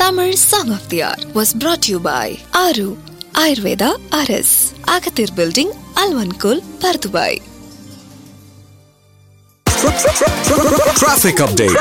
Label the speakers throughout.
Speaker 1: Tamil Song of the Hour was brought to you by Aru Ayurveda RS, Agathir Building, Alvankul, Pardubai.
Speaker 2: Traffic update.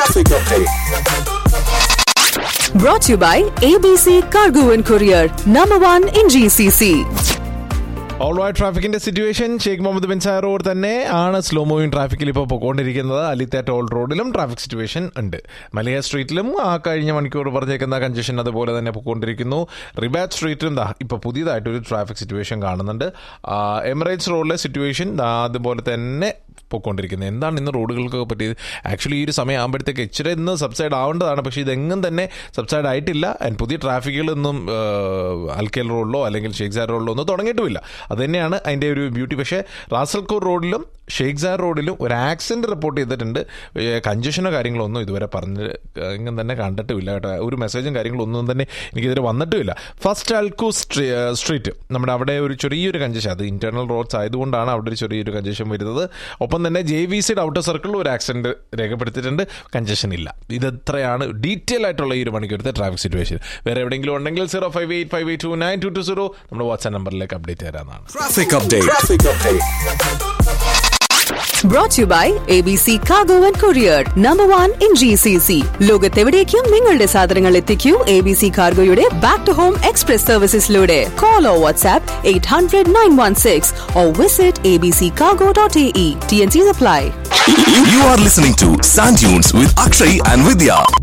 Speaker 3: Brought to you by ABC Cargo and Courier, number one in GCC.
Speaker 4: All right ട്രാഫിക്കിന്റെ situation Sheikh Mohammed bin Zayed road തന്നെ ആണ് slow moving ട്രാഫിക്കിൽ ഇപ്പോൾ പോയിക്കൊണ്ടിരിക്കുന്നത് അലിത്ത toll റോഡിലും traffic situation ഉണ്ട് മലയ സ്ട്രീറ്റിലും ആ കഴിഞ്ഞ മണിക്കൂർ പറഞ്ഞേക്കുന്ന കഞ്ചഷൻ അതുപോലെ തന്നെ പോയിക്കൊണ്ടിരിക്കുന്നു റിബാറ്റ് സ്ട്രീറ്റിലും ദാ ഇപ്പോൾ പുതിയതായിട്ടൊരു ട്രാഫിക് സിറ്റുവേഷൻ കാണുന്നുണ്ട് ആ, എമിറേറ്റ്സ് റോഡിലെ സിറ്റുവേഷൻ ദാ അതുപോലെ തന്നെ പോയിക്കൊണ്ടിരിക്കുന്നത് എന്താണ് ഇന്ന് റോഡുകൾക്ക് പറ്റിയത് ആക്ച്വലി ഈ ഒരു സമയം ആകുമ്പോഴത്തേക്ക് ഇച്ചിരി ഇന്ന് സബ്സൈഡ് ആവേണ്ടതാണ് പക്ഷേ ഇതെങ്ങും തന്നെ സബ്സൈഡ് ആയിട്ടില്ല ആൻഡ് പുതിയ ട്രാഫിക്കുകളൊന്നും അൽക്കേൽ റോഡിലോ അല്ലെങ്കിൽ ഷേഖ്സാർ റോഡിലോ ഒന്നും തുടങ്ങിയിട്ടുമില്ല അത് തന്നെയാണ് അതിൻ്റെ ഒരു ബ്യൂട്ടി പക്ഷേ റാസൽഖോർ റോഡിലും ഷേഖ്സാർ റോഡിലും ഒരു ആക്സിഡന്റ് റിപ്പോർട്ട് ചെയ്തിട്ടുണ്ട് കഞ്ചഷനോ കാര്യങ്ങളോ ഒന്നും ഇതുവരെ പറഞ്ഞ് എങ്ങും തന്നെ കണ്ടിട്ടുമില്ല കേട്ടോ ഒരു മെസ്സേജും കാര്യങ്ങളും ഒന്നും തന്നെ എനിക്കിതുവരെ വന്നിട്ടുമില്ല ഫസ്റ്റ് അൽക്കു സ്ട്രീറ്റ് നമ്മുടെ അവിടെ ഒരു ചെറിയൊരു കഞ്ചഷൻ അത് ഇന്റേണൽ റോഡ്സ് ആയതുകൊണ്ടാണ് അവിടെ ഒരു ചെറിയൊരു കഞ്ചഷൻ വരുന്നത് ഒപ്പം തന്നെ ജെ വി സിയുടെ ഔട്ടർ സർക്കിളിൽ ഒരു ആക്സിഡന്റ് രേഖപ്പെടുത്തിയിട്ടുണ്ട് കഞ്ചഷൻ ഇല്ല ഇത് എത്രയാണ് ഡീറ്റെയിൽ ആയിട്ടുള്ള ഈ ഒരു മണിക്കൂരത്തെ ട്രാഫിക് സിറ്റുവേഷൻ വേറെ എവിടെയെങ്കിലും ഉണ്ടെങ്കിൽ zero five eight five eight two nine two two zero നമ്മുടെ വാട്സ്ആപ്പ് നമ്പറിലേക്ക് അപ്ഡേറ്റ് തരാനാണ്
Speaker 2: Traffic update.
Speaker 3: Brought to you by ABC Cargo and Courier, number one in GCC. ലോകത്തെവിടേക്കും നിങ്ങളുടെ സാധനങ്ങൾ എത്തിക്കൂ എ ബി സി കാർഗോയുടെ ബാക്ക് ടു ഹോം എക്സ്പ്രസ് സർവീസസിലൂടെ call or WhatsApp eight hundred nine one six or visit A B C cargo dot A E T N C apply
Speaker 2: You, you are listening to Sand Dunes with Akshay and Vidya.